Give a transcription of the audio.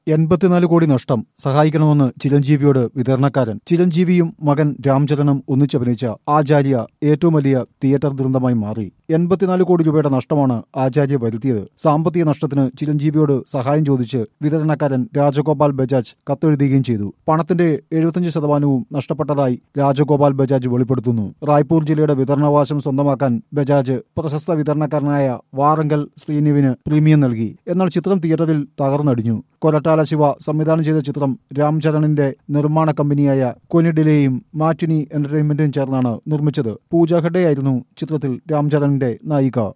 എൺപത്തിനാല് കോടി നഷ്ടം സഹായിക്കണമെന്ന് ചിരഞ്ജീവിയോട് വിതരണക്കാരൻ ചിരഞ്ജീവിയും മകൻ രാംചരനും ഒന്നിച്ചഭിനയിച്ച ആചാര്യ ഏറ്റവും വലിയ തിയേറ്റർ ദുരന്തമായി മാറി എൺപത്തിനാല് കോടി രൂപയുടെ നഷ്ടമാണ് ആചാര്യ വരുത്തിയത് സാമ്പത്തിക നഷ്ടത്തിന് ചിരഞ്ജീവിയോട് സഹായം ചോദിച്ച് വിതരണക്കാരൻ രാജഗോപാൽ ബജാജ് കത്തെഴുതുകയും ചെയ്തു പണത്തിന്റെ എഴുപത്തിയഞ്ച് ശതമാനവും നഷ്ടപ്പെട്ടതായി രാജഗോപാൽ ബജാജ് വെളിപ്പെടുത്തുന്നു റായ്പൂർ ജില്ലയുടെ വിതരണാവകാശം സ്വന്തമാക്കാൻ ബജാജ് പ്രശസ്ത വിതരണക്കാരനായ വാറങ്കൽ ശ്രീനിവിന് പ്രീമിയം നൽകി എന്നാൽ ചിത്രം തിയേറ്ററിൽ തകർന്നടിഞ്ഞു കൊരട്ടാല ശിവ സംവിധാനം ചെയ്ത ചിത്രം രാംചരണിന്റെ നിർമ്മാണ കമ്പനിയായ കൊനിഡിലെയും മാറ്റിനി എന്റർടൈൻമെന്റും ചേർന്നാണ് നിർമ്മിച്ചത് പൂജ ഹെഡയായിരുന്നു ചിത്രത്തിൽ രാംചരണിന്റെ നായിക